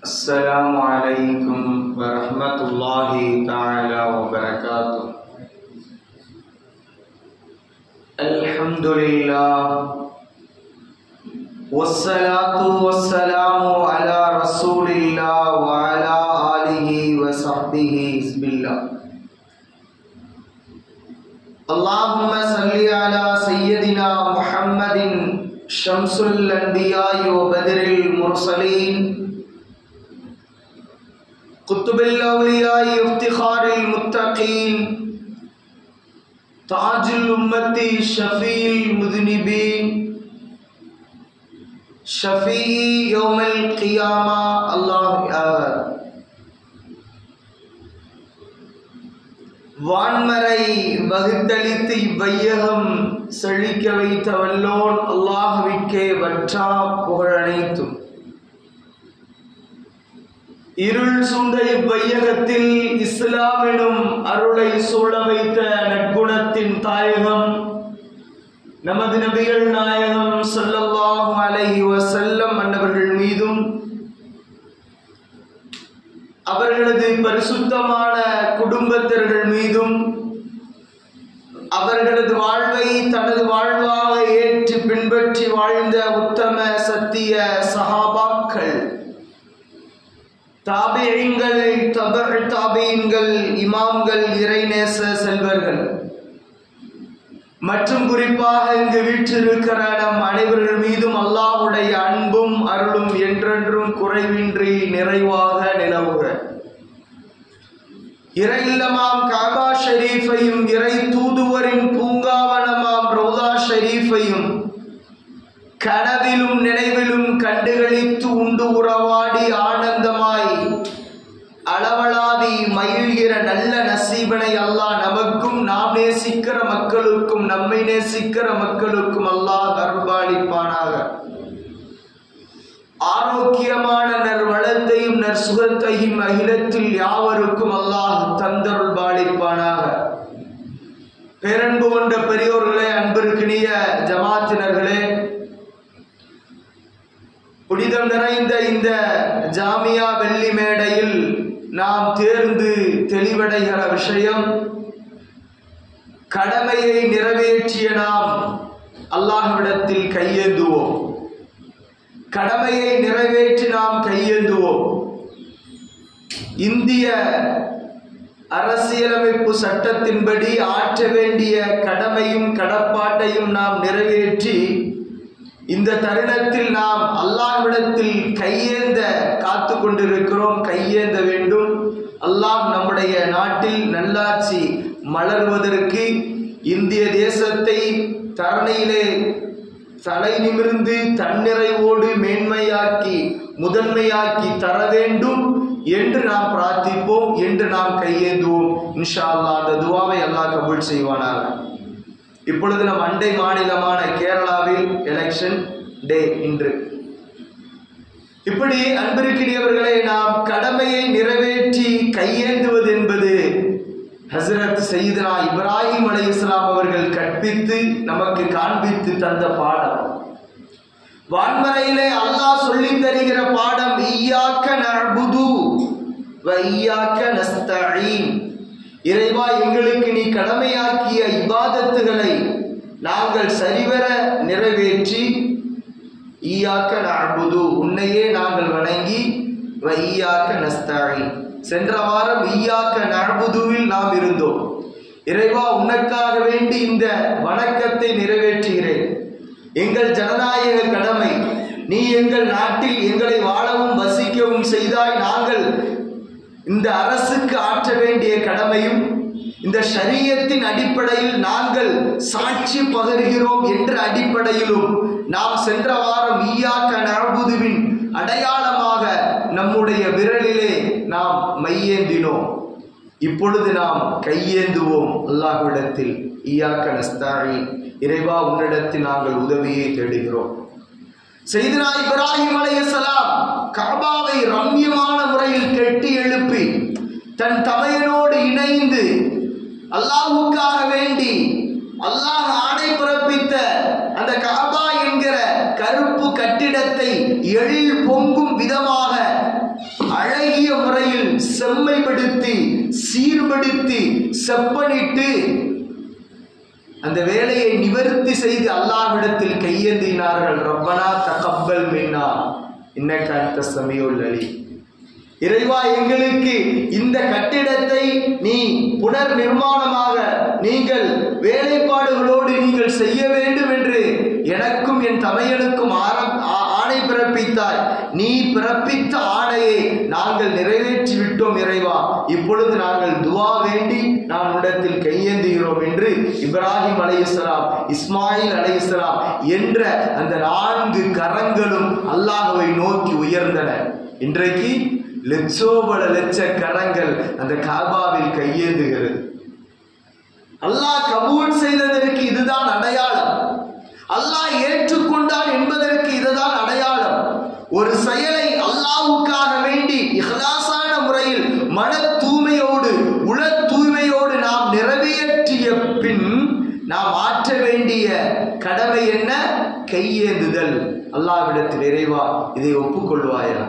السلام عليكم ورحمة الله تعالى وبركاته الحمد لله والصلاة والسلام على رسول الله وعلى آله وصحبه بسم الله اللهم صل على سيدنا محمد شمس الأنبياء وبدر المرسلين قطب الأولياء افتخار المتقين تاج الأمة شفيع المذنبين شفيع يوم القيامة الله أكبر வான்மறை வகுத்தளித்து இவ்வையகம் செழிக்க வைத்த வல்லோன் அல்லாஹுவிற்கே வற்றா புகழனைத்தும் இருள் சூழ்ந்த இவ்வையகத்தில் இஸ்லாம் எனும் அருளை சூழ வைத்த நற்குணத்தின் தாயகம் நமது நபிகள் நாயகம் ஸல்லல்லாஹு அலைஹி வஸல்லம் அன்னவர்கள் மீதும் அவர்களது பரிசுத்தமான குடும்பத்தினர்கள் மீதும் அவர்களது வாழ்வை தனது வாழ்வாக ஏற்று பின்பற்றி வாழ்ந்த உத்தம சத்திய சஹாபாக்கள் தாபியங்கள் தபர் தாபியங்கள் இமாம்கள் இறைநேச செல்வர்கள் மற்றும் குறிப்பாக இங்கு வீற்றிருக்கிற நம் அனைவர்கள் மீதும் அல்லாஹுடைய அன்பும் அருளும் என்றென்றும் குறைவின்றி நிறைவாக நிலவுக இறை இல்லமாம் காபா ஷரீஃபையும் இறை தூதுவரின் பூங்காவனமாம் ரோதா ஷரீஃபையும் கனவிலும் நினைவிலும் கண்டுகளித்து உண்டு உறவாடி ஆனந்தமாய் அளவலாவி மகிழ்கிற நல்ல நசீபனை அல்லாஹ் நமக்கும் நாம் நேசிக்கிற மக்களுக்கும் நம்மை நேசிக்கிற மக்களுக்கும் அல்லாஹ் அருள்பாலிப்பானாக ஆரோக்கியமான நர் வளத்தையும் நர் சுகத்தையும் அகிலத்தில் யாவருக்கும் அல்லாஹ் தந்தருள் பாலிப்பானாக பேரன்பு கொண்ட பெரியோர்களே அன்பிற்கினிய ஜமாத்தினர்களே புனிதம் நிறைந்த இந்த ஜாமியா வெள்ளி மேடையில் நாம் தேர்ந்து தெளிவடைகிற விஷயம் கடமையை நிறைவேற்றிய நாம் அல்லாஹ்விடத்தில் கையேந்துவோம் கடமையை நிறைவேற்றி நாம் கையேந்துவோம் இந்திய அரசியலமைப்பு சட்டத்தின்படி ஆற்ற வேண்டிய கடமையும் கடப்பாட்டையும் நாம் நிறைவேற்றி இந்த தருணத்தில் நாம் அல்லாஹ்விடத்தில் கையேந்த காத்து கொண்டிருக்கிறோம் கையேந்த வேண்டும் அல்லாஹ் நம்முடைய நாட்டில் நல்லாட்சி மலர்வதற்கு இந்திய தேசத்தை தரணையிலே தலை நிமிர்ந்து தன்னிறைவோடு மேன்மையாக்கி முதன்மையாக்கி தர வேண்டும் என்று நாம் பிரார்த்திப்போம் என்று நாம் கையேந்துவோம் இன்ஷா அல்லாஹ் அந்த துவாவை அல்லாஹ் கபூல் செய்வானாக இப்பொழுது நம் அண்டை மாநிலமான கேரளாவில் எலெக்ஷன் டே இன்று இப்படி அன்பிற்கினியவர்களை நாம் கடமையை நிறைவேற்றி கையேந்துவது என்பது ஹசரத் சையீதனா இப்ராஹிம் அலை இஸ்லாம் அவர்கள் கற்பித்து நமக்கு காண்பித்து தந்த பாடம் வான்மறையிலே அல்லாஹ் சொல்லி தருகிற பாடம் ஈயாக்க நஅபுது வ ஈயாக்க நஸ்தஈன் இறைவா எங்களுக்கு நீ கடமையாக்கிய இபாதத்துகளை நாங்கள் சரிவர நிறைவேற்றி ஈயாக்க நஅபுது உன்னையே நாங்கள் வணங்கி வ ஈயாக்க நஸ்தஈன் சென்ற வாரம் ஈயாக்க நஅபுதுவில் நாம் இருந்தோம் இறைவா உனக்காக வேண்டி இந்த வணக்கத்தை நிறைவேற்றுகிறேன் எங்கள் ஜனநாயக கடமை நீ எங்கள் நாட்டில் எங்களை வாழவும் வசிக்கவும் செய்தாய் நாங்கள் இந்த அரசுக்கு ஆற்ற வேண்டிய கடமையும் இந்த ஷரியத்தின் அடிப்படையில் நாங்கள் சாட்சி பகர்கிறோம் என்ற அடிப்படையிலும் நாம் சென்ற வாரம் ஈயாக்க நரபுதுவின் அடையாளமாக நம்முடைய விரலிலே நாம் மையேந்தினோம் இப்பொழுது நாம் கையேந்துவோம் அல்லாஹ்விடத்தில் ஈயாக்க நஸ்தாழி இறைவா உன்னிடத்தில் நாங்கள் உதவியை தேடுகிறோம் செய்தினா இப்ராஹிம் அலைஹிஸ்ஸலாம் காபாவை ரம்யமான முறையில் கெட்டி எழுப்பி தன் தமையனோடு இணைந்து அல்லாஹுக்காக வேண்டி அல்லாஹ் ஆணை பிறப்பித்த அந்த காபா என்கிற கருப்பு கட்டிடத்தை எழில் பொங்கும் விதமாக செம்மைப்படுத்தி சீர்படுத்தி செப்பனிட்டு அந்த வேலையை நிவர்த்தி செய்து அல்லாஹ்விடத்தில் கையேந்தினார்கள் ரப்பனா தகப்பல் மின்னா இன்னக்க அந்த சமீஉல் அலி இறைவா எங்களுக்கு இந்த கட்டிடத்தை நீ புனர் நிர்மாணமாக நீங்கள் வேலைப்பாடுகளோடு நீங்கள் செய்ய வேண்டும் என்று எனக்கும் என் தமையனுக்கும் ஆரம் ஆ- ஆணை பிறப்பித்தாய் நீ பிறப்பித்த ஆணையை நாங்கள் நிறைவேற்றி விட்டோம் இறைவா இப்பொழுது நாங்கள் துவா வேண்டி நாம் உடத்தில் கையேந்துகிறோம் என்று இப்ராஹிம் அலைஹிஸ்ஸலாம் இஸ்மாயில் அலைஹிஸ்ஸலாம் என்ற அந்த நான்கு கரங்களும் அல்லாஹ்வை நோக்கி உயர்ந்தன இன்றைக்கு லட்சோபல லட்ச கரங்கள் அந்த காபாவில் கையேந்துகிறது அல்லாஹ் கபூல் செய்ததற்கு இதுதான் அடையாளம் அல்லாஹ் ஏற்றுக்கொண்டான் என்பதற்கு இதுதான் அடையாளம் ஒரு செயலை அல்லாஹ்வுக்காக வேண்டி இஹ்லாஸான முறையில் மன தூய்மையோடு உள தூய்மையோடு நாம் நிறைவேற்றிய பின் நாம் ஆற்ற வேண்டிய கடமை என்ன கையேந்துதல் அல்லாஹ்விடத்தில் இறைவா இதை ஒப்புக்கொள்வாயா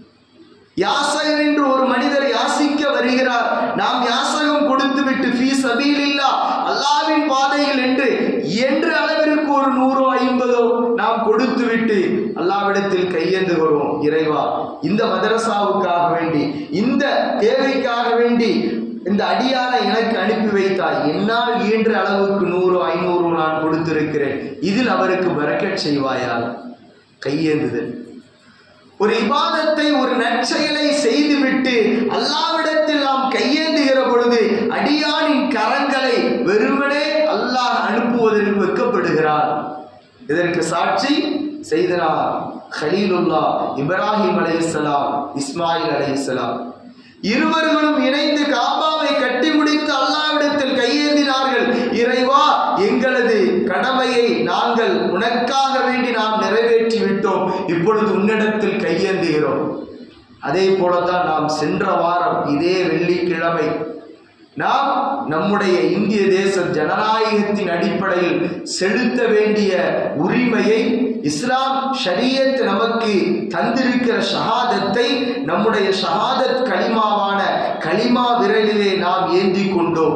யாசகர் என்று ஒரு மனிதர் யாசிக்க வருகிறார் நாம் யாசகம் கொடுத்து விட்டு ஃபீ சபீலில்லா அல்லாவின் பாதையில் என்று என்ற அளவிற்கு ஒரு நூறோ ஐம்பதோ நாம் கொடுத்து விட்டு அல்லாவிடத்தில் கையேந்துகிறோம் இறைவா இந்த மதரசாவுக்காக வேண்டி இந்த தேவைக்காக வேண்டி இந்த அடியாரை எனக்கு அனுப்பி வைத்தாய் என்னால் இயன்ற அளவுக்கு நூறு ஐநூறு நான் கொடுத்திருக்கிறேன் இதில் அவருக்கு வரக்கச் செய்வாயா கையேந்துதல் ஒரு இபாதத்தை ஒரு நற்செயலை செய்துவிட்டு அல்லாவிடத்தில் நாம் கையேந்துகிற பொழுது அடியானின் கரங்களை வெறுமனே அல்லாஹ் அனுப்புவதற்கு வெட்கப்படுகிறார் இதற்கு சாட்சி செய்தனா ஹலீலுல்லா இப்ராஹிம் அலைஹிஸ்ஸலாம் இஸ்மாயில் அலைஹிஸ்ஸலாம் இருவர்களும் இணைந்து காபாவை கட்டி முடித்து அல்லாவிடத்தில் கையேந்தினார்கள் இறைவா எங்களது கடமையை நாங்கள் உனக்காக வேண்டி நாம் நிறைவேற்றி விட்டோம் இப்பொழுது உன்னிடத்தில் கையேந்துகிறோம் அதே போலதான் நாம் சென்ற வாரம் இதே வெள்ளிக்கிழமை நாம் நம்முடைய இந்திய தேச ஜனநாயகத்தின் அடிப்படையில் செலுத்த வேண்டிய உரிமையை இஸ்லாம் ஷரியத் நமக்கு தந்திருக்கிற ஷஹாதத்தை நம்முடைய ஷஹாதத் கலிமாவான கலிமா விரலிலே நாம் ஏந்தி கொண்டோம்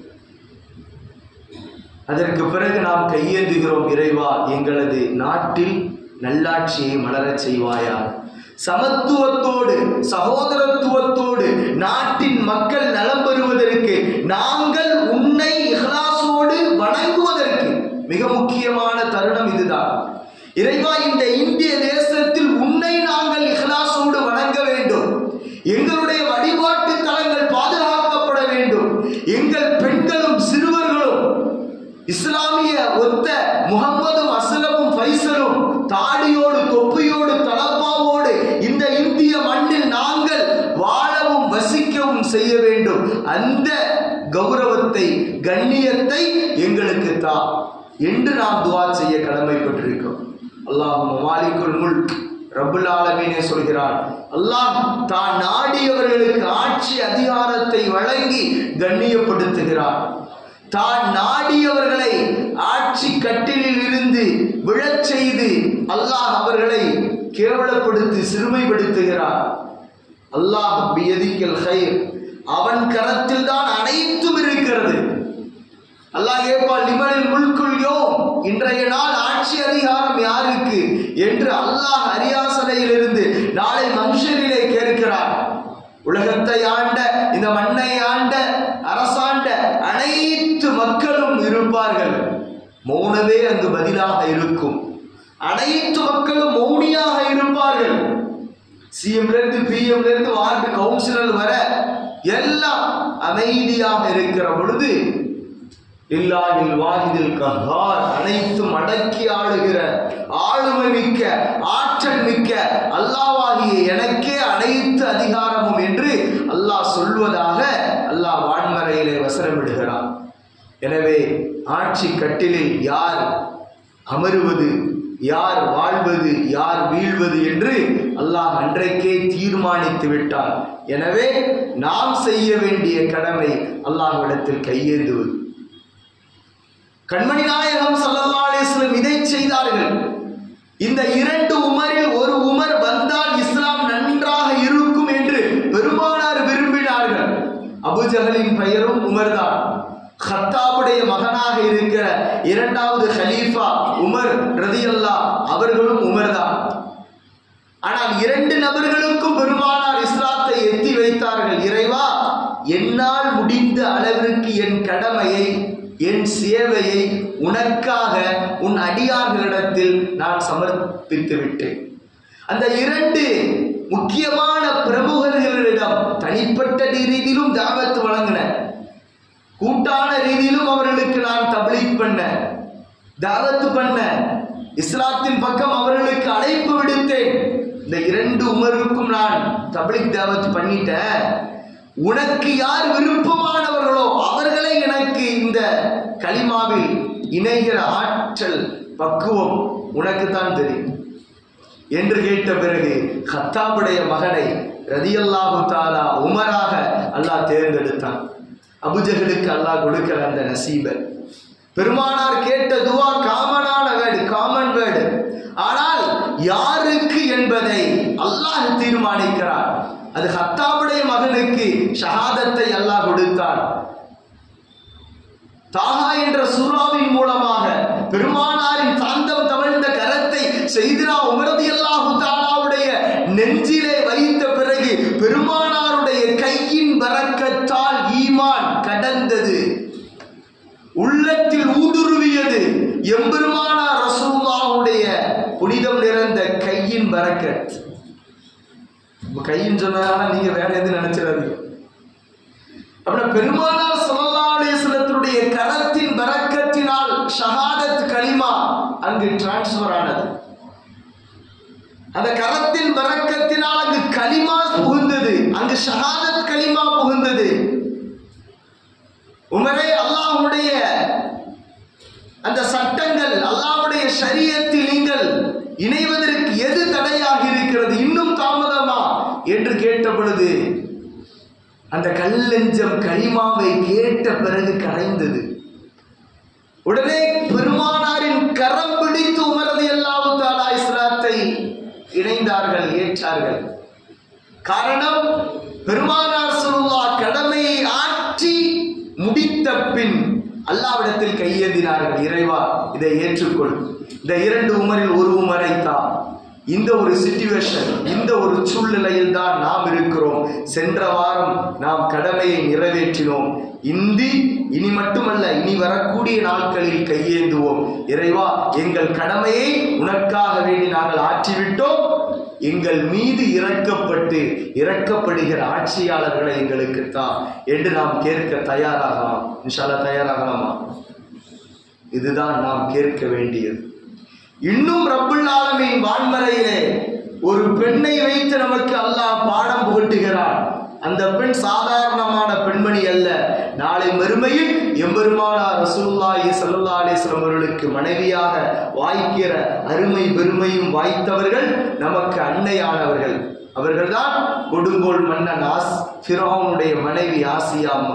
அதற்கு பிறகு நாம் கையேந்துகிறோம் இறைவா எங்களது நாட்டில் நல்லாட்சியை மலரச் செய்வாயா சமத்துவத்தோடு சகோதரத்துவத்தோடு நாட்டின் மக்கள் நலம் பெறுவதற்கு நாங்கள் உன்னை இஹ்லாசோடு வணங்குவதற்கு மிக முக்கியமான தருணம் இதுதான் இறைவா இந்த இந்திய தேசத்தில் உன்னை நாங்கள் இஹ்லாசோடு வணங்க வேண்டும் எங்களுடைய வழிபாட்டு தலங்கள் பாதுகாக்கப்பட வேண்டும் எங்கள் பெண்களும் சிறுவர்களும் இஸ்லாமிய ஒத்த முகம்மதும் அஸ்லமும் ஃபைசலும் தாடியோடு தொப்பியோடு தலப்பாவோடு இந்த இந்திய மண்ணில் நாங்கள் வாழவும் வசிக்கவும் செய்ய வேண்டும் அந்த கௌரவத்தை கண்ணியத்தை எங்களுக்கு தா என்று நாம் துவா செய்ய கடமைப்பட்டிருக்கிறோம் அல்லாஹ் மாலிகுல் முல்க் ரப்புல் ஆலமீனே சொல்கிறான் அல்லாஹ் தான் நாடியவர்களுக்கு ஆட்சி அதிகாரத்தை வழங்கி கண்ணியப்படுத்துகிறான் தான் நாடியவர்களை ஆட்சி கட்டிலில் இருந்து விழச் செய்து அல்லாஹ் அவர்களை கேவலப்படுத்தி சிறுமைப்படுத்துகிறார் அல்லாஹ் பியதிக்கல் ஹைர் அவன் கரத்தில் தான் அனைத்தும் இருக்கிறது அல்லாஹ் கேட்பான் லிமனில் முல்குல் யோம் இன்றைய நாள் ஆட்சி அதிகாரம் யாருக்கு என்று அல்லாஹ் அரியாசனையில் இருந்து நாளை மனுஷரிலே கேட்கிறார் உலகத்தை ஆண்ட இந்த மண்ணை ஆண்ட அரசாண்ட அனைத்து மக்களும் இருப்பார்கள் மௌனமே அங்கு பதிலாக இருக்கும் அனைத்து மக்களும் மௌனியாக இருப்பார்கள் சிஎம்ல இருந்து பிஎம்ல இருந்து வார்டு கவுன்சிலர் வர எல்லாம் அமைதியாக இருக்கிற பொழுது இல்லாஹில் வாஹிதில் கஹார் அனைத்தும் அடக்கி ஆளுகிற ஆளுமை மிக்க ஆற்றல் மிக்க அல்லாவாகிய எனக்கே அனைத்து அதிகாரமும் என்று அல்லாஹ் சொல்வதாக அல்லாஹ் வான்மறையிலே வசனமிடுகிறான் எனவே ஆட்சி கட்டிலில் யார் அமருவது யார் வாழ்வது யார் வீழ்வது என்று அல்லாஹ் அன்றைக்கே தீர்மானித்து விட்டான் எனவே நாம் செய்ய வேண்டிய கடமை அல்லாஹ்விடத்தில் கையேந்துவது கண்மணி நாயகம் ஸல்லல்லாஹு அலைஹி வஸல்லம் இதை செய்தார்கள் இந்த இரண்டு உமரில் ஒரு உமர் வந்தால் இஸ்லாம் நன்றாக இருக்கும் என்று பெருமானார் விரும்பினார்கள் உமர் தான் ஹத்தாபுடைய மகனாக இருக்கிற இரண்டாவது ஹலீஃபா உமர் ரதியல்லா அவர்களும் உமர் தான் ஆனால் இரண்டு நபர்களுக்கும் பெருமானார் இஸ்லாத்தை எத்தி வைத்தார்கள் இறைவா என்னால் முடிந்த அளவிற்கு என் கடமையை என் சேவையை உனக்காக உன் அடியார்களிடத்தில் நான் சமர்ப்பித்து விட்டேன் அந்த இரண்டு முக்கியமான பிரமுகர்களிடம் தனிப்பட்ட ரீதியிலும் தாவத்து வழங்கின கூட்டான ரீதியிலும் அவர்களுக்கு நான் தப்லீக் பண்ண தாவத்து பண்ண இஸ்லாத்தின் பக்கம் அவர்களுக்கு அழைப்பு விடுத்தேன் இந்த இரண்டு உமருக்கும் நான் தப்லீக் தாவத் பண்ணிட்டேன் உனக்கு யார் விருப்பமானவர்களோ அவர்களை எனக்கு இந்த கலிமாவில் இணைகிற ஆற்றல் பக்குவம் உனக்கு தான் தெரியும் என்று கேட்ட பிறகு ஹத்தாபுடைய மகனை ரதியல்லாஹு தாலா உமராக அல்லாஹ் தேர்ந்தெடுத்தான் அபுஜஹலுக்கு அல்லாஹ் கொடுக்கிற அந்த நசீபை பெருமானார் கேட்ட துவா காமனான வேர்டு காமன் வேர்டு ஆனால் யாருக்கு என்பதை அல்லாஹ் தீர்மானிக்கிறார் அது ஹத்தாபுடைய மகனுக்கு ஷஹாதத்தை அல்லாஹ் கொடுத்தான் தாகா என்ற சூறாவின் மூலமாக பெருமானாரின் சாந்தம் தவழ்ந்த கரத்தை செய்தினா உமரது அல்லாஹு தாலாவுடைய நெஞ்சிலே வைத்த பிறகு பெருமானாருடைய கையின் வரக்கத்தால் ஈமான் கடந்தது உள்ளத்தில் ஊடுருவியது எம்பெருமானார் ரசூல்லாவுடைய புனிதம் நிறைந்த கையின் வரக்கத் இப்ப கையின் சொன்னதால நீங்க வேற எதுவும் நினைச்சிடாதீங்க அப்படின்னா பெருமானார் ஸல்லல்லாஹு அலைஹி வஸல்லத்துடைய கரத்தின் பரக்கத்தினால் ஷஹாதத் கலிமா அங்கு டிரான்ஸ்ஃபர் ஆனது அந்த கரத்தின் பரக்கத்தினால் அங்கு கலிமா புகுந்தது அங்கு ஷஹாதத் கலிமா புகுந்தது உமரே அல்லாஹ்வுடைய அந்த சட்டங்கள் அல்லாஹ்வுடைய ஷரியத்தில் நீங்கள் இணைவதற்கு எது தடையாக இருக்கிறது இன்னும் தாமதமா என்று கேட்ட பொழுது அந்த கல்லெஞ்சம் கலிமாவை கேட்ட பிறகு கரைந்தது உடனே பெருமானாரின் கரம் பிடித்து உமரது அல்லாஹு தாலா இஸ்லாத்தை இணைந்தார்கள் ஏற்றார்கள் காரணம் பெருமானார் சொல்லுவா கடமையை ஆற்றி முடித்த பின் அல்லாவிடத்தில் கையேந்தினார்கள் இறைவா இதை ஏற்றுக்கொள் இந்த இரண்டு உமரில் ஒரு உமரை தான் இந்த ஒரு சிச்சுவேஷன் இந்த ஒரு சூழ்நிலையில் தான் நாம் இருக்கிறோம் சென்ற வாரம் நாம் கடமையை நிறைவேற்றினோம் இந்தி இனி மட்டுமல்ல இனி வரக்கூடிய நாட்களில் கையேந்துவோம் இறைவா எங்கள் கடமையை உனக்காக வேண்டி நாங்கள் ஆற்றிவிட்டோம் எங்கள் மீது இறக்கப்பட்டு இறக்கப்படுகிற ஆட்சியாளர்களை எங்களுக்கு தான் என்று நாம் கேட்க தயாராகலாம் இன்ஷால்லா தயாராகலாமா இதுதான் நாம் கேட்க வேண்டியது இன்னும் ரப்புல் ஆலமீன் வான்மறையிலே ஒரு பெண்ணை வைத்து நமக்கு அல்லாஹ் பாடம் புகட்டுகிறான் அந்த பெண் சாதாரணமான பெண்மணி அல்ல நாளை மறுமையில் எம்பெருமானார் ரசூலுல்லாஹி ஸல்லல்லாஹு அலைஹி வஸல்லம் அவர்களுக்கு மனைவியாக வாய்க்கிற அருமை பெருமையும் வாய்த்தவர்கள் நமக்கு அன்னையானவர்கள் அவர்கள்தான் கொடுங்கோல் மன்னன் ஆஸ் ஃபிரௌனுடைய மனைவி ஆசியா அம்மா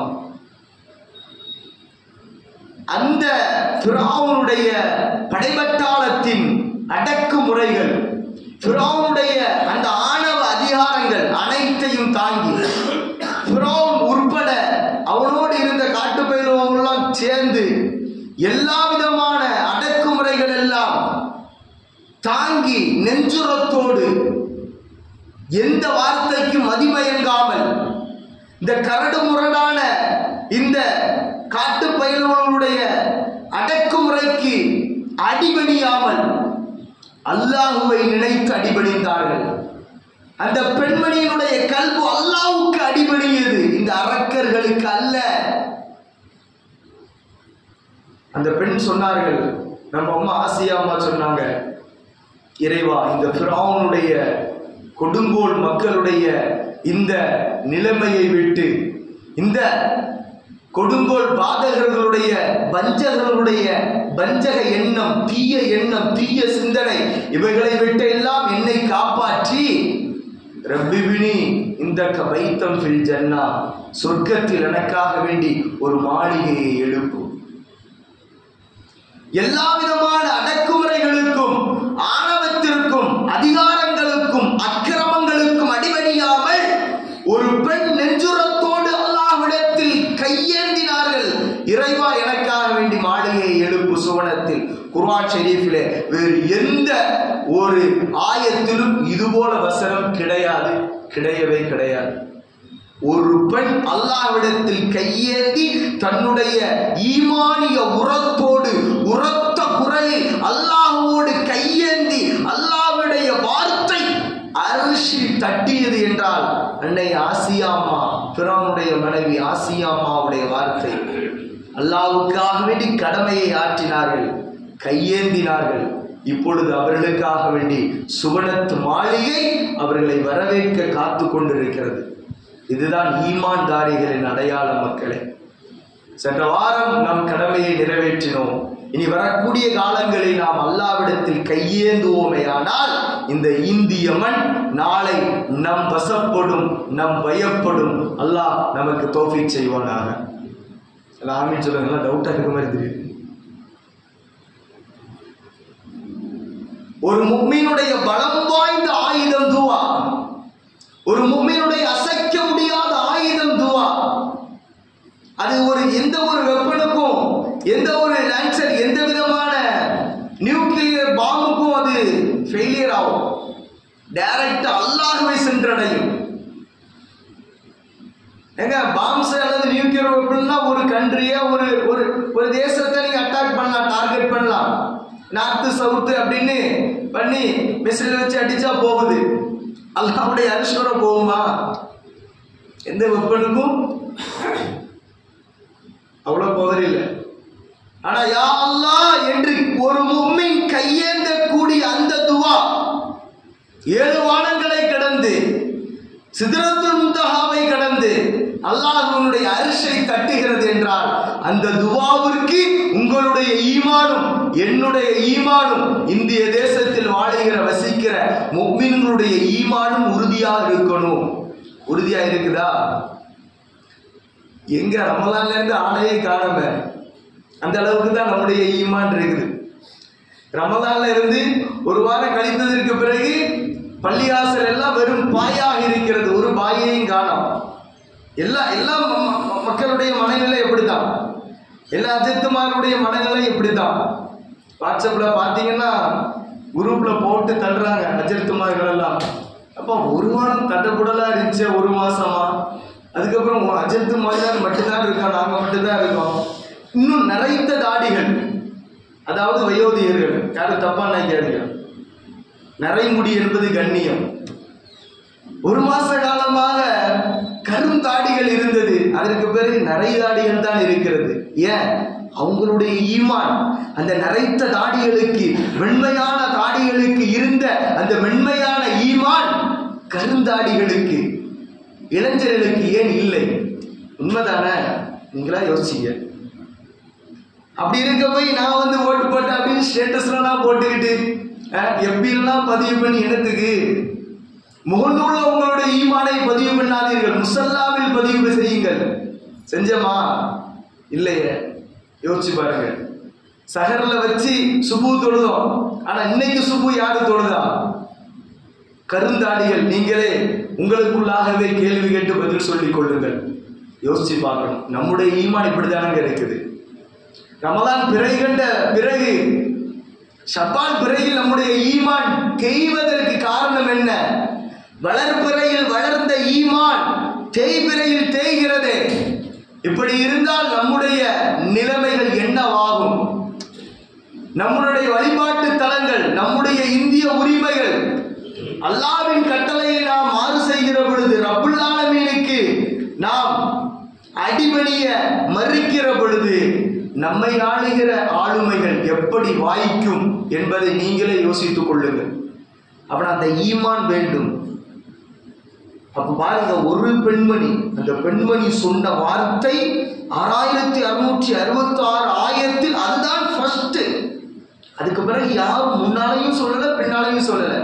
அந்த ஃபிரௌனுடைய படைபட்டாளத்தின் அடக்குமுறைகள் ஃபிரௌனுடைய அந்த ஆணவ அதிகாரங்கள் அனைத்தையும் தாங்கி ஃபிரௌன் உட்பட அவனோடு இருந்த காட்டுப்பயிலவங்களாம் சேர்ந்து எல்லா விதமான அடக்குமுறைகள் எல்லாம் தாங்கி நெஞ்சுரத்தோடு எந்த வார்த்தைக்கும் மதிமயங்காமல் இந்த கரடு முரடான இந்த காட்டு பயிர்களுடைய அடக்குமுறைக்கு அடிபணியாமல் அல்லாஹுவை நினைத்து அடிபணிந்தார்கள் அந்த பெண்மணியினுடைய கல்பு அல்லாஹ்வுக்கு அடிபணியது இந்த அரக்கர்களுக்கு அல்ல அந்த பெண் சொன்னார்கள் நம்ம அம்மா ஆசியா அம்மா சொன்னாங்க இறைவா இந்த ஃபிரௌனுடைய கொடுங்கோல் மக்களுடைய இந்த நிலைமையை விட்டு இந்த கொடுங்கோல் பாதகர்களுடைய வஞ்சகர்களுடைய வஞ்சக எண்ணம் தீய எண்ணம் தீய சிந்தனை இவைகளை விட்டு எல்லாம் என்னை காப்பாற்றி ரப்பிபினி இந்த வைத்தம் ஃபில் ஜன்னா சொர்க்கத்தில் எனக்காக வேண்டி ஒரு மாளிகையை எழுப்பும் எல்லா விதமான அடக்குமுறைகளுக்கும் ஆணவத்திற்கும் அதிகாரங்களுக்கும் அக்கிரமங்களுக்கும் அடிபணியாமல் ஒரு பெண் நெஞ்சுரத்தோடு அல்லாஹ்விடத்தில் கையேந்தினார் குர்ஆன் ஷெரீஃபிலே வேறு எந்த ஒரு ஆயத்திலும் இதுபோல வசனம் கிடையாது கிடையவே கிடையாது ஒரு பெண் அல்லாஹ்விடத்தில் கையேந்தி தன்னுடைய ஈமானிய உரத்தோடு உரத்த குரலில் அல்லாஹ்வோடு கையேந்தி அல்லாஹ்வுடைய வார்த்தை அரிசில் தட்டியது என்றால் அன்னை ஆசியாம்மா பிறனுடைய மனைவி ஆசியாம்மாவுடைய வார்த்தை அல்லாஹ்வுக்காக வேண்டி கடமையை ஆற்றினார்கள் கையேந்தினார்கள் இப்பொழுது அவர்களுக்காக வேண்டி சுவனத்து மாளிகை அவர்களை வரவேற்க காத்து கொண்டிருக்கிறது இதுதான் ஈமான்தாரிகளின் அடையாள மக்களே சென்ற வாரம் நம் கடமையை நிறைவேற்றினோம் இனி வரக்கூடிய காலங்களில் நாம் அல்லாவிடத்தில் கையேந்துவோமேயானால் இந்த இந்திய மண் நாளை நம் வசப்படும் நம் பயப்படும் அல்லாஹ் நமக்கு தோஃபிக் செய்வானாக எல்லாம் ஆமீன் சொல்லுங்க டவுட்டா இருக்க மாதிரி தெரியுது ஒரு முக்மீனுடைய பலம் வாய்ந்த ஆயுதம் துவா ஒரு முக்மீனுடைய அசைக்க முடியாத ஆயுதம் துவா அது ஒரு எந்த ஒரு வெப்பனுக்கும் எந்த ஒரு லான்சர் எந்த விதமான நியூக்ளியர் பாம்புக்கும் அது ஃபெயிலியர் ஆகும் டைரக்டா அல்லாஹ்வை சென்றடையும் ஏங்க பாம்ஸ் அல்லது நியூக்ளியர் வெப்பன்னா ஒரு கண்ட்ரியை ஒரு ஒரு ஒரு தேசத்தை நீங்க அட்டாக் பண்ணலாம் டார்கெட் பண்ணலாம் நார்த்து சவுத்து அப்படின்னு பண்ணி மிசில் வச்சு அடிச்சா போகுது அல்லாவுடைய அரிசோட போகுமா எந்த வெப்பனுக்கும் அவ்வளோ பவர் இல்லை ஆனா யா அல்லாஹ் என்று ஒரு மும்மின் கையேந்தக்கூடிய அந்த துவா ஏழு வானங்களை கடந்து சிதறத்துல் முந்தஹாவை கடந்து அல்லாஹ்வுடைய அரிசை தட்டுகிறது என்றால் அந்த துவாவிற்கு உங்களுடைய ஈமானும் என்னுடைய ஈமானும் இந்திய தேசத்தில் வாழுகிற வசிக்கிற முக்மின்களுடைய ஈமானும் உறுதியாக இருக்கணும் உறுதியா இருக்குதா எங்க ரமலான்ல இருந்து ஆளையே காணாம அந்த அளவுக்கு தான் நம்முடைய ஈமான் இருக்குது ரமலான்ல இருந்து ஒரு வாரம் கழித்ததற்கு பிறகு பள்ளியாசல் எல்லாம் வெறும் பாயாக இருக்கிறது ஒரு பாயையும் காணோம் எல்லா எல்லா ம- ம- மக்களுடைய மனநிலை எப்படிதான் எல்லா அஜித்துமாருடைய மனநிலை இப்படிதான் வாட்ஸ்அப்ல பாத்தீங்கன்னா குரூப்ல போட்டு தள்ளுறாங்க அஜித்துமார்கள் எல்லாம் அப்போ ஒரு வாரம் தட்டக்கூடலா இருந்துச்சு ஒரு மாசமா அதுக்கப்புறம் அஜித்து மாதிரி மட்டும்தான் இருக்கோம் நாங்க மட்டும்தான் இருக்கோம் இன்னும் நிறைந்த தாடிகள் அதாவது வயோதிகர்கள் யாரும் தப்பா நினைக்காதீங்க நரைமுடி என்பது கண்ணியம் ஒரு மாச காலமாக கருந்தாடிகள் இருந்தது அதற்கு பிறகு நரைதாடிகள் தான் இருக்கிறது ஏன் அவங்களுடைய ஈமான் அந்த நரைத்த தாடிகளுக்கு வெண்மையான தாடிகளுக்கு இருந்த அந்த மென்மையான ஈமான் கருந்தாடிகளுக்கு இளைஞர்களுக்கு ஏன் இல்லை உண்மைதானே நீங்களா யோசிச்சீங்க அப்படி இருக்க போய் நான் வந்து ஓட்டு போட்டேன் அப்படின்னு ஸ்டேட்டஸ்லாம் போட்டுக்கிட்டு எப்படிலாம் பதிவு பண்ணி என்னத்துக்கு முகநூல்ல உங்களுடைய ஈமானை பதிவு பண்ணாதீர்கள் முசல்லாவில் பதிவு செய்யுங்கள் செஞ்சமா இல்லையே யோசிச்சு பாருங்க சஹர்ல வச்சு சுபு தொழுதோம் ஆனா இன்னைக்கு சுபு யாரு தொழுதா கருந்தாடிகள் நீங்களே உங்களுக்குள்ளாகவே கேள்வி கேட்டு பதில் சொல்லிக் கொள்ளுங்கள் யோசிச்சு பார்க்கணும் நம்முடைய ஈமான் இப்படிதானங்க இருக்குது ரமலான் பிறகு கண்ட பிறகு ஷப்பான் பிறையில் நம்முடைய ஈமான் தேய்வதற்கு காரணம் என்ன வளர்பிறையில் வளர்ந்த ஈமான் தேய்பிறையில் தேய்கிறதே இப்படி இருந்தால் நம்முடைய நிலைமைகள் என்னவாகும் நம்முடைய வழிபாட்டு தலங்கள் நம்முடைய இந்திய உரிமைகள் அல்லாவின் கட்டளையை நாம் மாறு செய்கிற பொழுது ரப்புல் ஆலமீனுக்கு நாம் அடிபணிய மறுக்கிற பொழுது நம்மை ஆளுகிற ஆளுமைகள் எப்படி வாய்க்கும் என்பதை நீங்களே யோசித்துக் கொள்ளுங்கள் அப்ப அந்த ஈமான் வேண்டும் அப்ப பாருங்க ஒரு பெண்மணி அந்த பெண்மணி சொன்ன வார்த்தை ஆறாயிரத்தி அறுநூற்றி அறுபத்தி ஆறு ஆயிரத்தில் அதுதான் ஃபர்ஸ்ட் அதுக்கு பிறகு யாரும் முன்னாலையும் சொல்லல பின்னாலையும் சொல்லல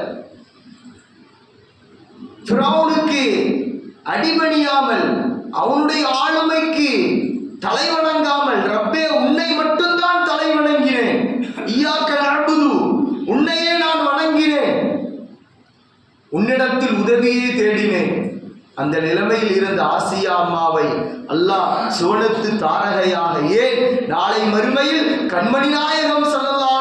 ஃபிரௌனுக்கு அடிபணியாமல் அவனுடைய ஆளுமைக்கு தலைவணங்காமல் ரப்பே உன்னை மட்டும்தான் தலைவணங்கினேன் ஈயாக்க நஅபுது உன்னையே நான் வணங்கினேன் உன்னிடத்தில் உதவியே தேடினேன் அந்த நிலைமையில் இருந்த ஆசியா அம்மாவை அல்லாஹ் சுவனத்து தாரகையாக ஏன் நாளை மறுமையில் கண்மணி நாயகம் ஸல்லல்லாஹு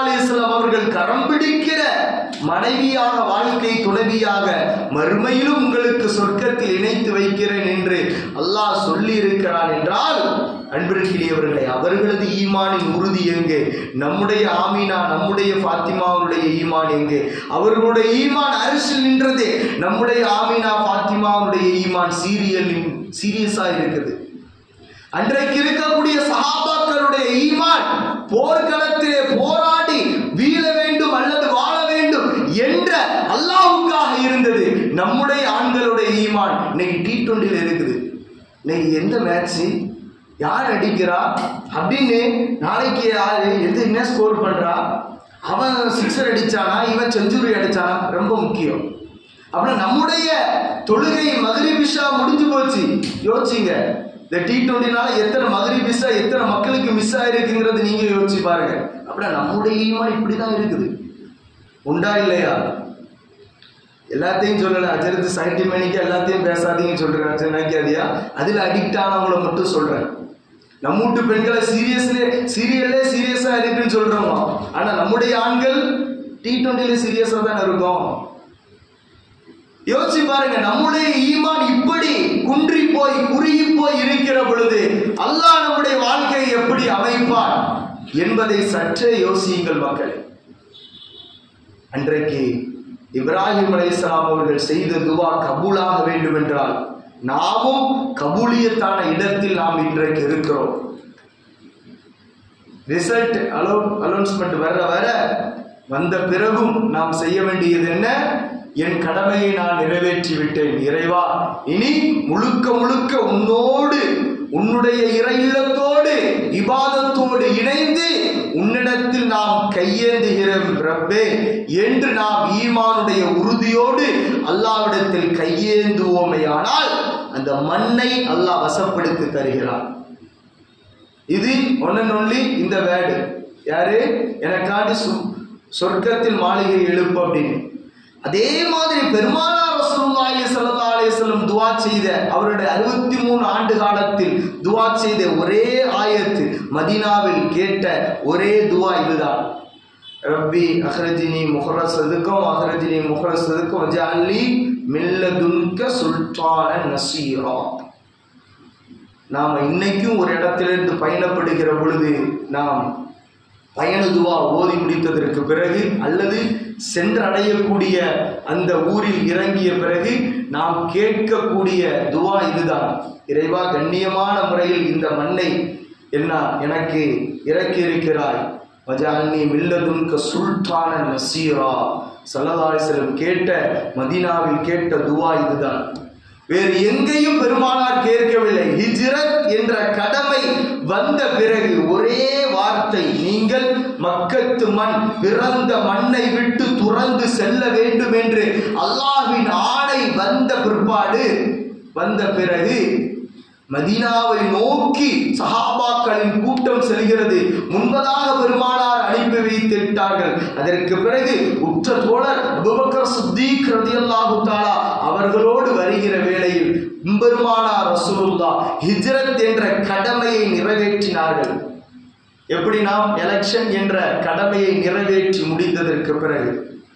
அலிஸ்லாம் அவர்கள் கரம் பிடிக்கிற மனைவியாக வாழ்க்கை துணைவியாக மறுமையிலும் உங்களுக்கு சொர்க்கத்தில் இணைத்து வைக்கிறேன் என்று அல்லாஹ் சொல்லி இருக்கிறான் என்றால் அன்பிற்கிலியவர்களே அவர்களது ஈமானின் உறுதி எங்கே நம்முடைய ஆமீனா நம்முடைய ஃபாத்திமாவுடைய ஈமான் எங்கே அவர்களுடைய ஈமான் அரிசில் நின்றதே நம்முடைய ஆமீனா ஃபாத்திமாவுடைய ஈமான் சீரியலின் சீரியஸா இருக்குது அன்றைக்கு இருக்கக்கூடிய சஹாபாக்களுடைய ஈமான் போர்க்களத்திலே போராடி வீழ வேண்டும் அல்லது வாழ வேண்டும் என்ற அல்லாஹ்வுக்காக இருந்தது நம்முடைய ஆண்களுடைய ஈமான் இன்னைக்கு டி டுவெண்ட்டில இருக்குது இன்னைக்கு எந்த மேட்ச் யார் அடிக்கிறா அப்படின்னு நாளைக்கு யாரு எது என்ன ஸ்கோர் பண்றா அவன் சிக்ஸர் அடிச்சானா இவன் செஞ்சுரி அடிச்சானா ரொம்ப முக்கியம் அப்புறம் நம்முடைய தொழுகை மதுரை பிஷா முடிஞ்சு போச்சு யோசிச்சிங்க இந்த டி டுவெண்ட்டினால எத்தனை மதுரை பிஷா எத்தனை மக்களுக்கு மிஸ் ஆயிருக்குங்கிறது நீங்க யோசிச்சு பாருங்க அப்புறம் நம்முடைய ஈமான் இப்படிதான் இருக்குது உண்டா இல்லையா எல்லாத்தையும் சொல்லல அஜரத்து சயின்டிமேனிக்கு எல்லாத்தையும் பேசாதீங்க சொல்றேன் நினைக்காதியா அதுல அடிக்ட் ஆனவங்கள மட்டும் சொல்றேன் நம்ம வீட்டு பெண்களை சீரியஸ்லே சீரியல்லே சீரியஸா இருக்குன்னு சொல்றோம் ஆனா நம்முடைய ஆண்கள் டி டுவெண்ட்டில சீரியஸா தானே இருக்கும் யோசிச்சு பாருங்க நம்முடைய ஈமான் இப்படி குன்றி போய் குறுகி போய் இருக்கிற பொழுது அல்லாஹ் நம்முடைய வாழ்க்கையை எப்படி அமைப்பான் என்பதை சற்றே யோசியுங்கள் மக்கள் அன்றைக்கு இப்ராஹிம் அலைஹிஸ்ஸலாம் அவர்கள் செய்த துவா கபூலாக வேண்டும் என்றால் நாமும் கபூலியத்தான இடத்தில் நாம் இன்றைக்கு இருக்கிறோம் ரிசல்ட் அலோ அலௌன்ஸ்மெண்ட் வர வர வந்த பிறகும் நாம் செய்ய வேண்டியது என்ன என் கடமையை நான் நிறைவேற்றி விட்டேன் இறைவா இனி முழுக்க முழுக்க உன்னோடு உன்னுடைய இறை இல்லத்தோடு இபாதத்தோடு இணைந்து உன்னிடத்தில் நாம் கையேந்துகிறோம் ரப்பே என்று நாம் ஈமானுடைய உறுதியோடு அல்லாவிடத்தில் கையேந்துவோமையானால் அந்த மண்ணை அல்லாஹ் வசப்படுத்தி தருகிறான் இது ஒன்னு ஒன்லி இந்த வேர்டு யாரு எனக்காண்டி சு- சொர்க்கத்தில் மாளிகை எழுப்பு அப்படின்னு அதே மாதிரி பெருமானார் ரசூலுல்லாஹி ஸல்லல்லாஹு அலைஹி வஸல்லம் துஆ செய்த அவருடைய 63 ஆண்டு காலத்தில் துஆ செய்த ஒரே ஆயத்து மதீனாவில் கேட்ட ஒரே துஆ இதுதான் ரப்பி அஹ்ரஜினி முஹரஸதுக்கும் அஹ்ரஜினி முஹரஸதுக்கும் வஜஅல்லி மில்லதுன்க சுல்தான நசீரா நாம் இன்னைக்கும் ஒரு இடத்திலிருந்து பயணப்படுகிற பொழுது நாம் பயண துவா ஓதி முடித்ததற்கு பிறகு அல்லது சென்றடையக்கூடிய அந்த ஊரில் இறங்கிய பிறகு நாம் கேட்கக்கூடிய துவா இதுதான் இறைவா கண்ணியமான முறையில் இந்த மண்ணை என்ன எனக்கு இறக்கி இருக்கிறாய் வஜால்னி மில்லதுன்க சுல்தான நசீரா சல்லதாரிசலம் கேட்ட மதீனாவில் கேட்ட துவா இதுதான் வேறு எங்கேயும் பெருமானார் கேட்கவில்லை ஹிஜ்ரத் என்ற கடமை வந்த பிறகு ஒரே வார்த்தை நீங்கள் மக்கத்து மண் பிறந்த மண்ணை விட்டு துறந்து செல்ல வேண்டும் என்று அல்லாஹ்வின் ஆணை வந்த பிற்பாடு வந்த பிறகு மதீனாவை நோக்கி சஹாபாக்களின் கூட்டம் செல்கிறது முன்பதாக பெருமானார் அனுப்பி வைத்து விட்டார்கள் அதற்கு பிறகு உற்ற தோழர் அபூபக்கர் சித்தீக் ரலியல்லாஹு தஆலா அவர்களோடு வருகிற வேளையில் பெருமானார் ரசூலுல்லாஹ் ஹிஜ்ரத் என்ற கடமையை நிறைவேற்றினார்கள் எப்படி நாம் எலெக்ஷன் என்ற கடமையை நிறைவேற்றி முடித்ததற்கு பிறகு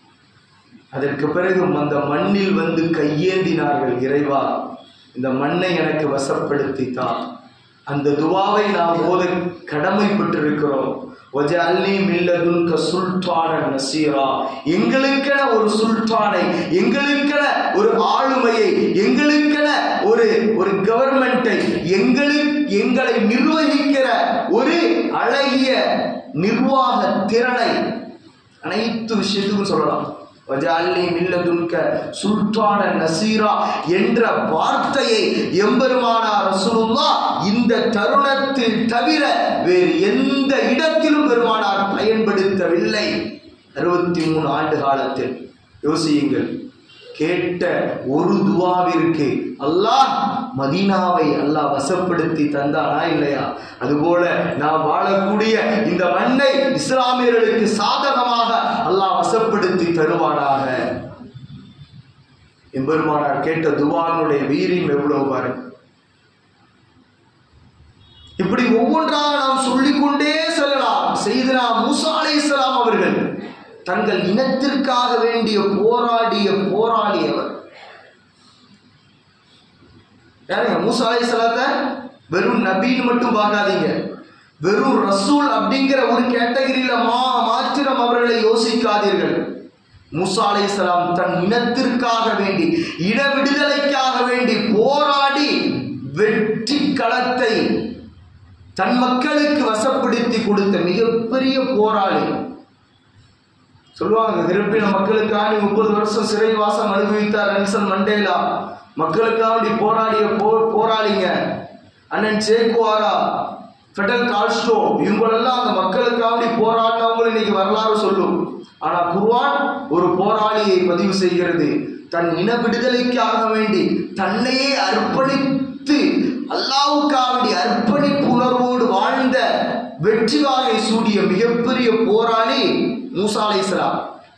அதற்கு பிறகு அந்த மண்ணில் வந்து கையேந்தினார்கள் இறைவா இந்த மண்ணை எனக்கு வசப்படுத்தி தா அந்த துவாவை நாம் ஓத கடமைப்பட்டிருக்கிறோம் ஒஜஅல்னி மில்லதுன்க சுல்தான நசீரா எங்களுக்கென ஒரு சுல்தானை எங்களுக்கென ஒரு ஆளுமையை எங்களுக்கென ஒரு ஒரு கவர்மெண்ட்டை எங்களுக்கு எங்களை நிர்வகிக்கிற ஒரு அழகிய நிர்வாக திறனை அனைத்து விஷயத்துக்கும் சொல்லலாம் வஜாலி மில்லதுன்க சுல்தான நசீரா என்ற வார்த்தையை எம்பெருமானா ரசூலுல்லா இந்த தருணத்தில் தவிர வேறு எந்த இடத்திலும் பெருமானார் பயன்படுத்தவில்லை அறுபத்தி மூணு ஆண்டு காலத்தில் யோசியுங்கள் கேட்ட ஒரு துவாவிற்கு அல்லாஹ் மதீனாவை அல்லாஹ் வசப்படுத்தி தந்தானா இல்லையா அதுபோல நாம் வாழக்கூடிய இந்த மண்ணை இஸ்லாமியர்களுக்கு சாதகமாக அல்லாஹ் வசப்படுத்தி தருவானாக எம்பெருமானார் கேட்ட துவானுடைய வீரியம் எவ்வளவு பாருங்க இப்படி ஒவ்வொன்றாக நாம் சொல்லிக்கொண்டே செல்லலாம் செய்தனா மூசா அலைஹிஸ்ஸலாம் அவர்கள் தங்கள் இனத்திற்காக வேண்டிய போராடிய போராளி அவர் யாருங்க மூசா அலைஹிஸ்ஸலாத்தை வெறும் நபின்னு மட்டும் பார்க்காதீங்க வெறும் ரசூல் அப்படிங்கிற ஒரு கேட்டகரியில மா மாத்திரம் அவர்களை யோசிக்காதீர்கள் மூசா அலைஹிஸ்ஸலாம் தன் இனத்திற்காக வேண்டி இன விடுதலைக்காக வேண்டி போராடி வெற்றி களத்தை தன் மக்களுக்கு வசப்படுத்தி கொடுத்த மிகப்பெரிய போராளி சொல்லுவாங்க திருப்பின மக்களுக்காண்டி முப்பது வருஷம் சிறைவாசம் அனுபவித்தார் நெல்சன் மண்டேலா மக்களுக்காண்டி போராடிய போ போராளிங்க அண்ணன் சேக்குவாரா ஃபெடல் கால்ஸ்டோ இவங்களெல்லாம் அந்த மக்களுக்காண்டி போராடினவங்க இன்னைக்கு வரலாறு சொல்லும் ஆனா குர்ஆன் ஒரு போராளியை பதிவு செய்கிறது தன் இன விடுதலைக்காக வேண்டி தன்னையே அர்ப்பணித்து அல்லாவுக்காக வேண்டி அர்ப்பணிப்பு உணர்வோடு வாழ்ந்த வெற்றி வாகை சூடிய மிகப்பெரிய போராளி மூசா அலைஹிஸ்ஸலாம்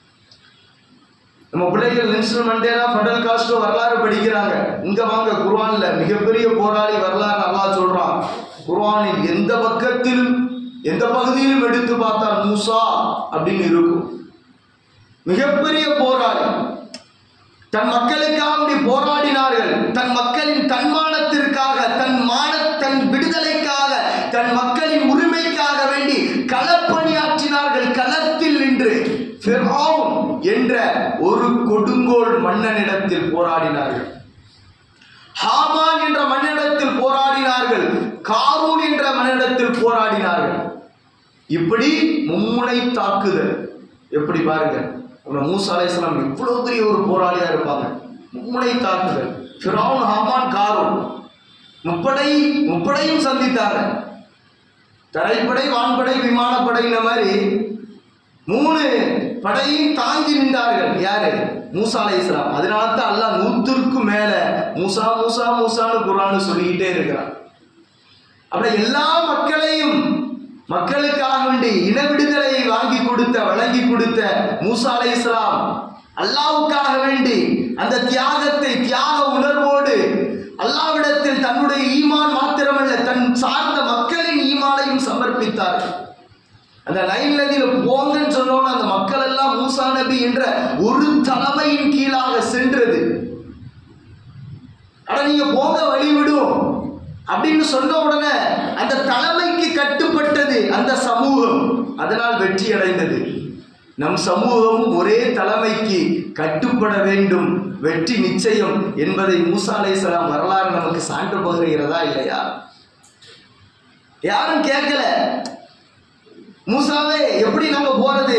நம்ம பிள்ளைகள் நெல்சன் மண்டேலா ஃபெடல் காஸ்டோ வரலாறு படிக்கிறாங்க இங்க வாங்க குர்ஆன்ல மிகப்பெரிய போராளி வரலாறு நல்லா சொல்றான் குர்ஆனில் எந்த பக்கத்தில் எந்த பகுதியிலும் எடுத்து பார்த்தால் மூசா அப்படின்னு இருக்கும் மிகப்பெரிய போராளி தன் மக்களுக்காக வேண்டி போராடினார்கள் தன் மக்களின் தன்மானத்திற்காக தன் மான தன் விடுதலைக்காக தன் மக்களின் உரிமைக்காக வேண்டி களப்பணியாற்றினார்கள் களத்தில் நின்று ஃபிர்அவுன் என்ற ஒரு கொடுங்கோல் மன்னனிடத்தில் போராடினார்கள் ஹாமான் என்ற மன்னிடத்தில் போராடினார்கள் காரூன் என்ற மன்னிடத்தில் போராடினார்கள் இப்படி மும்முனை தாக்குதல் எப்படி பாருங்க நம்ம மூசா அலைஹிஸ்ஸலாம் இவ்வளவு பெரிய ஒரு போராளியா இருப்பாங்க மும்முனை தாக்குதல் ஃபிரௌன் ஹாமான் காரூன் முப்படை முப்படையும் சந்தித்தாங்க தரைப்படை வான்படை விமானப்படை இந்த மாதிரி மூணு படையும் தாங்கி நின்றார்கள் யாரு மூசா அலைஹிஸ்ஸலாம் அதனால தான் அல்லாஹ் நூத்திற்கும் மேல மூசா மூசா மூசான்னு குர்ஆன் சொல்லிக்கிட்டே இருக்கிறான் அப்படி எல்லா மக்களையும் மக்களுக்காக வேண்டி இன விடுதலையை வாங்கி கொடுத்த வழங்கி கொடுத்த மூசா அலைஹிஸ்ஸலாம் அல்லாவுக்காக வேண்டி அந்த தியாகத்தை தியாக உணர்வோடு அல்லாவிடத்தில் தன்னுடைய ஈமான் மாத்திரமல்ல தன் சார்ந்த மக்களின் ஈமானையும் சமர்ப்பித்தார்கள் அந்த லைன் நதியில போங்கன்னு சொன்னோன்னு அந்த மக்கள் எல்லாம் மூசா நபி என்ற ஒரு தலைமையின் கீழாக சென்றது ஆனா நீங்க போங்க வழி விடும் அப்படின்னு சொன்ன உடனே அந்த தலைமைக்கு கட்டுப்பட்டது அந்த சமூகம் அதனால் வெற்றி அடைந்தது நம் சமூகம் ஒரே தலைமைக்கு கட்டுப்பட வேண்டும் வெற்றி நிச்சயம் என்பதை மூசா அலைஹிஸ்ஸலாம் வரலாறு நமக்கு சான்று பகிர்கிறதா இல்லையா யாரும் கேட்கல மூசாவே எப்படி நாங்க போறது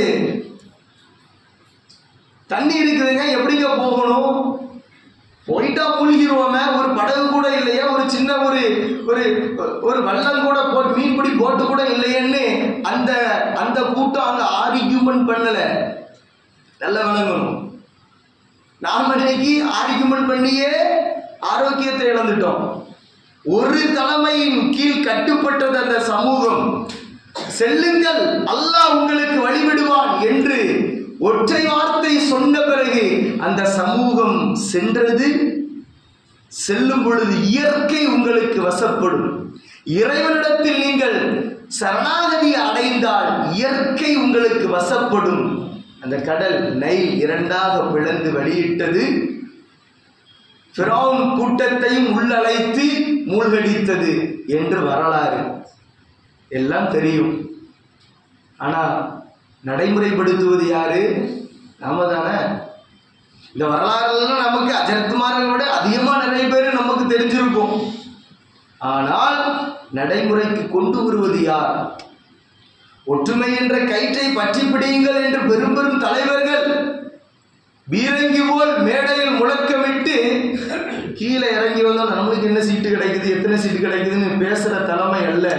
தண்ணி இருக்குதுங்க எப்படிங்க போகணும் போயிட்டா மூழ்கிருவோமே ஒரு படகு கூட இல்லையா ஒரு சின்ன ஒரு ஒரு ஒரு வல்லம் கூட போட்டு மீன்பிடி போட்டு கூட இல்லையேன்னு அந்த அந்த கூட்டம் அங்க ஆர்கியூமெண்ட் பண்ணல நல்லா விளங்கணும் நாம இன்னைக்கு ஆர்கியூமெண்ட் பண்ணியே ஆரோக்கியத்தை இழந்துட்டோம் ஒரு தலைமையின் கீழ் கட்டுப்பட்டது அந்த சமூகம் செல்லுங்கள் அல்லாஹ் உங்களுக்கு வழிவிடுவான் என்று ஒற்றை வார்த்தை சொன்ன பிறகு அந்த சமூகம் சென்றது செல்லும் பொழுது இயற்கை உங்களுக்கு வசப்படும் இறைவனிடத்தில் நீங்கள் சரணாகதி அடைந்தால் இயற்கை உங்களுக்கு வசப்படும் அந்த கடல் நைல் இரண்டாக பிளந்து வெளியிட்டது ஃபிரௌன் கூட்டத்தையும் உள்ளழைத்து மூழ்கடித்தது என்று வரலாறு எல்லாம் தெரியும் ஆனா நடைமுறைப்படுத்துவது யாரு நாம தானே இந்த வரலாறுலாம் நமக்கு அஜரத்மார்களை விட அதிகமா நிறைய பேர் நமக்கு தெரிஞ்சிருக்கும் ஆனால் நடைமுறைக்கு கொண்டு வருவது யார் ஒற்றுமை என்ற கயிற்றை பற்றி பிடியுங்கள் என்று பெரும் பெரும் தலைவர்கள் பீரங்கி போல் மேடையில் முழக்கமிட்டு கீழே இறங்கி வந்தோம் நம்மளுக்கு என்ன சீட்டு கிடைக்குது எத்தனை சீட்டு கிடைக்குதுன்னு பேசுற தலைமை அல்ல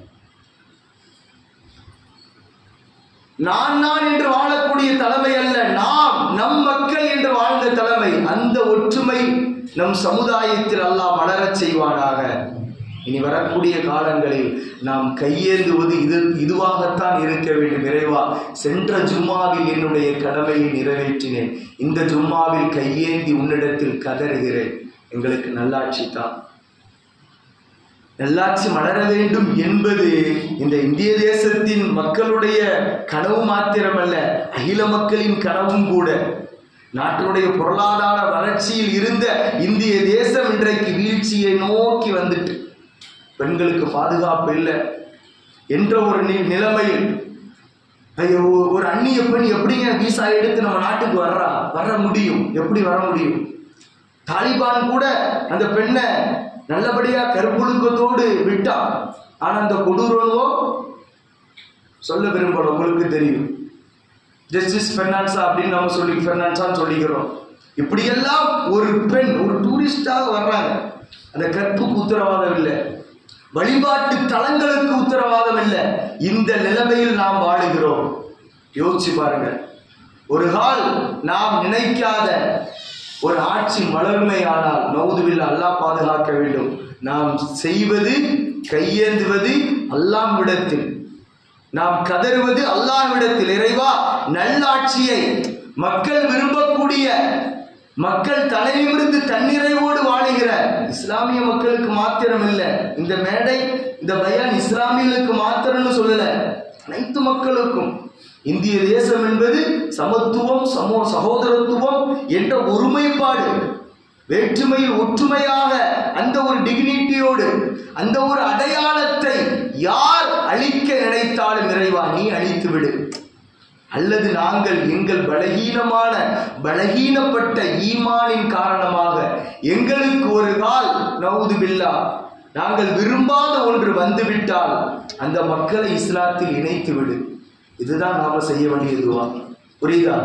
நான் நான் என்று வாழக்கூடிய தலைமை அல்ல நாம் நம் மக்கள் என்று வாழ்ந்த தலைமை அந்த ஒற்றுமை நம் சமுதாயத்தில் அல்லாஹ் மலரச் செய்வானாக இனி வரக்கூடிய காலங்களில் நாம் கையேந்துவது இது இதுவாகத்தான் இருக்க வேண்டும் இறைவா சென்ற ஜும்மாவில் என்னுடைய கடமையை நிறைவேற்றினேன் இந்த ஜும்மாவில் கையேந்தி உன்னிடத்தில் கதறுகிறேன் எங்களுக்கு நல்லாட்சி தான் நல்லாட்சி மலர வேண்டும் என்பது இந்த இந்திய தேசத்தின் மக்களுடைய கனவு மாத்திரமல்ல அகில மக்களின் கனவும் கூட நாட்டினுடைய பொருளாதார வளர்ச்சியில் இருந்த இந்திய தேசம் இன்றைக்கு வீழ்ச்சியை நோக்கி வந்துட்டு பெண்களுக்கு பாதுகாப்பு இல்லை என்ற ஒரு நி- நிலைமையில் ஐயோ ஒரு அந்நிய பெண் எப்படிங்க விசா எடுத்து நம்ம நாட்டுக்கு வர்றா வர முடியும் எப்படி வர முடியும் தாலிபான் கூட அந்த பெண்ணை நல்லபடியா கருப்புழுக்கத்தோடு விட்டான் ஆனா அந்த கொடூரமோ சொல்ல விரும்பல உங்களுக்கு தெரியும் ஜஸ்டிஸ் பெர்னான்சா அப்படின்னு நம்ம சொல்லி பெர்னான்சான்னு சொல்லிக்கிறோம் இப்படியெல்லாம் ஒரு பெண் ஒரு டூரிஸ்டாக வர்றாங்க அந்த கற்புக்கு உத்தரவாதம் இல்லை வழிபாட்டு தலங்களுக்கு உத்தரவாதம் இல்லை இந்த நிலைமையில் நாம் வாழுகிறோம் யோசிச்சு பாருங்க ஒரு கால் நாம் நினைக்காத ஒரு ஆட்சி மலர்மையானால் நவுதுவில் அல்லாஹ் பாதுகாக்க வேண்டும் நாம் செய்வது கையேந்துவது அல்லாஹ்விடத்தில் நாம் கதறுவது அல்லாஹ்விடத்தில் இறைவா நல்லாட்சியை மக்கள் விரும்பக்கூடிய மக்கள் தலைநிமிர்ந்து தன்னிறைவோடு வாழுகிற இஸ்லாமிய மக்களுக்கு மாத்திரம் இல்லை இந்த மேடை இந்த பயான் இஸ்லாமியர்களுக்கு மாத்திரம்னு சொல்லல அனைத்து மக்களுக்கும் இந்திய தேசம் என்பது சமத்துவம் சமோ சகோதரத்துவம் என்ற ஒருமைப்பாடு வேற்றுமையில் ஒற்றுமையாக அந்த ஒரு டிக்னிட்டியோடு அந்த ஒரு அடையாளத்தை யார் அழிக்க நினைத்தாலும் இறைவா நீ அழித்து விடு அல்லது நாங்கள் எங்கள் பலகீனமான பலகீனப்பட்ட ஈமானின் காரணமாக எங்களுக்கு ஒரு கால் நவுது பில்லா நாங்கள் விரும்பாத ஒன்று வந்துவிட்டால் அந்த மக்களை இஸ்லாத்தில் இணைத்து விடு இதுதான் நாம செய்ய வேண்டிய துவா புரியுதா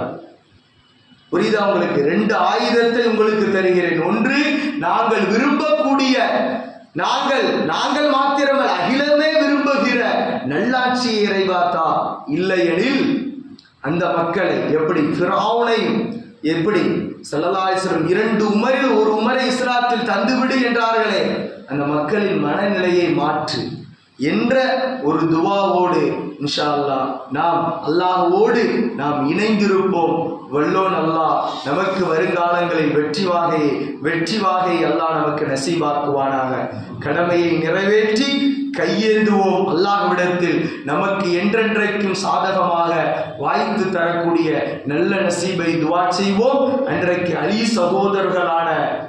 புரியுதா உங்களுக்கு ரெண்டு ஆயுதத்தை உங்களுக்கு தருகிறேன் ஒன்று நாங்கள் விரும்பக்கூடிய நாங்கள் நாங்கள் மாத்திரமல்ல அகிலமே விரும்புகிற நல்லாட்சியை இறைவாத்தா இல்லையெனில் அந்த மக்களை எப்படி ஃபிரௌனையும் எப்படி ஸல்லல்லாஹு இரண்டு உமரில் ஒரு உமரை இஸ்லாத்தில் தந்துவிடு என்றார்களே அந்த மக்களின் மனநிலையை மாற்று என்ற ஒரு துவாவோடு இன்ஷா அல்லாஹ் நாம் அல்லாஹ்வோடு நாம் இணைந்திருப்போம் வல்லோன் அல்லாஹ் நமக்கு வருங்காலங்களில் வெற்றி வாகை வெற்றி வாகை அல்லாஹ் நமக்கு நசீபாக்குவானாக கடமையை நிறைவேற்றி கையேந்துவோம் அல்லாஹ்விடத்தில் நமக்கு என்றென்றைக்கும் சாதகமாக வாய்த்து தரக்கூடிய நல்ல நசீபை துவா செய்வோம் அன்றைக்கு அலி சகோதரர்களான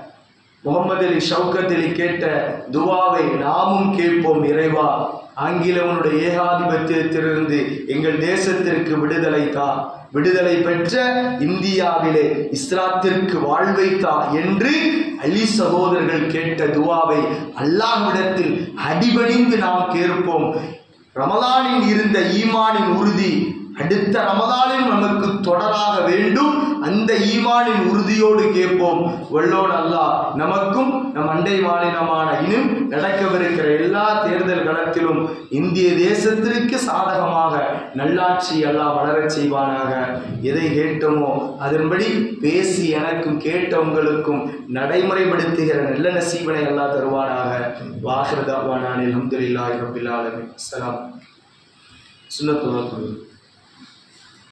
முகமது அலி ஷவுக்கத் அலி கேட்ட துவாவை நாமும் கேட்போம் இறைவா ஆங்கிலவனுடைய ஏகாதிபத்தியத்திலிருந்து எங்கள் தேசத்திற்கு விடுதலை தா விடுதலை பெற்ற இந்தியாவிலே இஸ்லாத்திற்கு வாழ்வை தா என்று அலி சகோதரர்கள் கேட்ட துவாவை அல்லாஹ்விடத்தில் அடிபணிந்து நாம் கேட்போம் ரமலானில் இருந்த ஈமானின் உறுதி அடுத்த ரமதானில் நமக்கு தொடராக வேண்டும் அந்த ஈமானின் உறுதியோடு கேட்போம் வல்லோன் அல்லாஹ் நமக்கும் நம் அண்டை மாநிலமான இன்னும் நடக்கவிருக்கிற எல்லா தேர்தல் களத்திலும் இந்திய தேசத்திற்கு சாதகமாக நல்லாட்சி அல்லாஹ் வளரச் செய்வானாக எதை கேட்டோமோ அதன்படி பேசி எனக்கும் கேட்ட உங்களுக்கும் நடைமுறைப்படுத்துகிற நல்ல நசீவனை அல்லாஹ் தருவானாக வாஹிரதாவானானில் அல்ஹம்துலில்லாஹி ரப்பில் ஆலமீன் அஸ்ஸலாம் சுன்னத்துல்லாஹ்